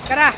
కరా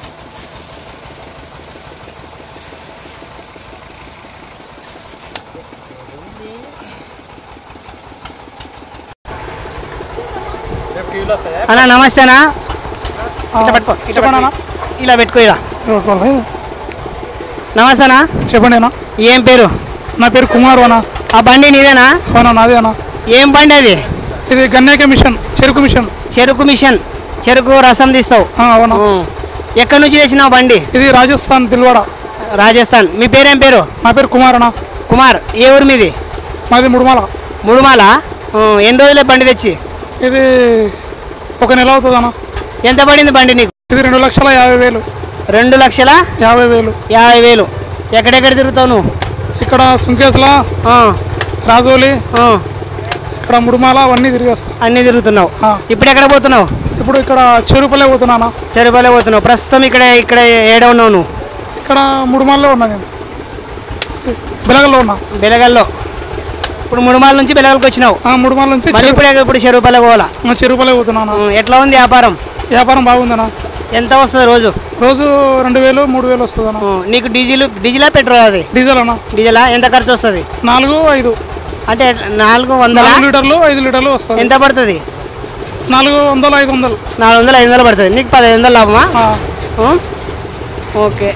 అన్నా నమస్తేనా ఇట్లా పెట్టుకో ఇట్లా చెప్పండి పెట్టుకో. ఇలా పెట్టుకో ఇలా అన్న నమస్తేనా చెప్పండి అన్న ఏం పేరు నా పేరు కుమార్ అన్న ఆ బండి నీదేనా అవునా నాదే అన్న ఏం బండి అది ఇది గన్నేక మిషన్ చెరుకు మిషన్ చెరుకు మిషన్ చెరుకు రసం తీస్తావు ఆ, అవునా ఉం. ఎక్కడి నుంచి తెచ్చినావు బండి ఇది రాజస్థాన్ దిల్వాడ రాజస్థాన్ మీ పేరేం పేరు నా పేరు కుమార్ అన్న కుమార్ ఏ ఊరు మీది మాది ముడుమాల ముడుమాల ఉం. ఎన్ని రోజులే బండి తెచ్చి ఇది ఒక నెల అవుతుంది అన్న ఎంత పడింది బండి నీకు ఇది రెండు లక్షల యాభై వేలు రెండు లక్షల యాభై వేలు యాభై వేలు ఎక్కడెక్కడ తిరుగుతావు నువ్వు ఇక్కడ సుంకేసుల ఆ, రాజోలి ఆ, ఇక్కడ ముడుమాల అవన్నీ తిరిగి వస్తాం అన్నీ తిరుగుతున్నావు ఆ. ఇప్పుడు ఎక్కడ పోతున్నావు ఇప్పుడు ఇక్కడ చెరుపల్లె పోతున్నానా సరిపలే పోతున్నావు ప్రస్తుతం ఇక్కడ ఇక్కడ ఏడ ఉన్నావు నువ్వు ఇక్కడ ముడుమాలలో ఉన్నా నేను బెలగల్లో ఉన్నా బెలగల్లో ఇప్పుడు ముడుమాల నుంచి బెలగల్కి వచ్చినావు ఆ, ముడుమాల నుంచి మళ్ళీ ఇప్పుడు ఇప్పుడు చెరుపల్లె పోవాలా చెరు- చెరుపల్లె పోతున్నానా ఉం, ఎట్లా ఉంది వ్యాపారం వ్యాపారం బాగుందనా ఎంత వస్తుంది రోజు రోజు రెండు వేలు మూడు వేలు వస్తుందన్న ఉం, నీకు డీజిల్ డీజిలా పెట్రోల్ అది డీజిల్ అన్న డీజిలా ఎంత ఖర్చు వస్తుంది నాలుగు ఐదు అంటే నాలుగు వందల నాలుగు లీటర్లు ఐదు లీటర్లు వస్తుంది ఎంత పడుతుంది నాలుగు వందలు ఐదు వందలు నాలుగు వందలు ఐదు వందలు పడుతుంది నీకు పదిహేను వందలు లాభమా ఆ, ఉం? ఓకే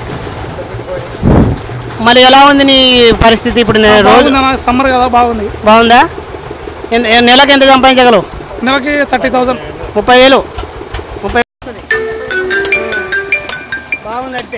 మరి ఎలా ఉంది నీ పరిస్థితి ఇప్పుడు నేను రోజు బాగుందన్న సమ్మర్ కదా బాగుంది బాగుందా ఎంత- ఏ- నెలకు ఎంత సంపాదించగలవు నెలకి థర్టీ థౌజండ్ ముప్పై వేలు ముప్పై బాగుంది అయితే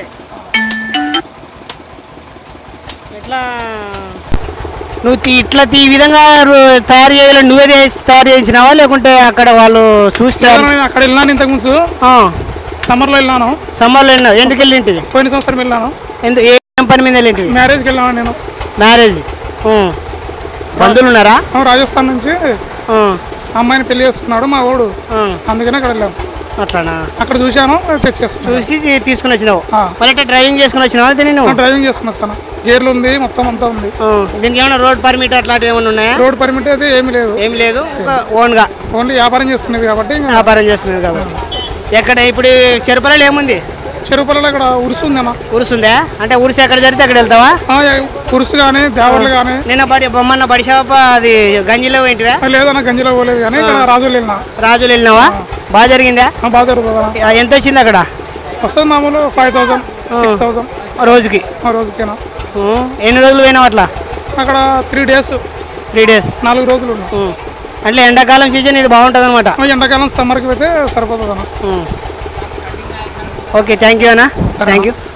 ఎట్లా నువ్వు తీ- ఇట్లా తీ- ఈ విధంగా రు- తయారు చేయాలి నువ్వే చేసి తయారు చేయించినావా లేకుంటే అక్కడ వాళ్ళు చూస్తే నేను అక్కడ వెళ్ళినాను ఇంతకు ముందు సమ్మర్లో వెళ్ళాను సమ్మర్లో వెళ్ళినావు ఎందుకు వెళ్ళింటివి పోయిన సంవత్సరం వెళ్ళాను ఎందుకు ఏం పని మీద వెళ్ళింటివి మ్యారేజ్కి వెళ్ళాను నేను మ్యారేజ్ ఉం. బంధువులు ఉన్నారా ఆ, రాజస్థాన్ నుంచి ఉం. అమ్మాయిని పెళ్లి చేసుకున్నాడు మా వాడు ఉం. అందుకనే అక్కడ వెళ్ళాను అట్లానా అక్కడ చూశాను తెచ్చేసుకున్నాను చూసి తీ- తీసుకుని వచ్చినావు ఆ. మరి అట్లా డ్రైవింగ్ చేసుకుని వచ్చినావా అయితే నేను ఆ, డ్రైవింగ్ చేసుకున్నా సార్ గేర్లు ఉంది మొత్తం అంతా ఉంది దీనికి ఏమైనా రోడ్ పర్మిట్ అట్లాంటివి ఏమైనా ఉన్నాయా రోడ్ పర్మిట్ అయితే ఏమీ లేదు ఏం లేదు ఓన్గా ఓన్లీ వ్యాపారం చేస్తున్నది కాబట్టి ఇంకా వ్యాపారం చేసుకునేది కాబట్టి ఎక్కడ ఇప్పుడు చెరుపలలో ఏముంది చెరుపల్లలో ఇక్కడ ఉరుసు ఉందన్న ఉరుసుందా అంటే ఉరుసు ఎక్కడ జరిగితే అక్కడ వెళ్తావా ఆ, ఉరుసు కానీ దేవర్లు కానీ నిన్న బడి బొమ్మన్న బడి షాప్ అది గంజిలో ఏంటివా లేదన్న గంజిలో పోలేదు కానీ ఇక్కడ రాజులు వెళ్ళినా రాజులు వెళ్ళినావా బాగా జరిగిందా ఆ, బాగా జరుగుతుంది ఆ, ఎంత వచ్చింది అక్కడ వస్తుంది మామూలు ఫైవ్ థౌసండ్ సిక్స్ థౌసండ్ రోజుకి ఆ రోజుకేనా ఉం. ఎన్ని రోజులు పోయినావు అట్లా అక్కడ త్రీ డేస్ త్రీ డేస్ నాలుగు రోజులు ఉన్నాం అంటే ఎండాకాలం సీజన్ ఇది బాగుంటుంది అనమాట ఆ, ఎండాకాలం సమ్మర్కి అయితే సరిపోతుంది అన్న ఓకే థ్యాంక్ యూ అన్న థ్యాంక్ యూ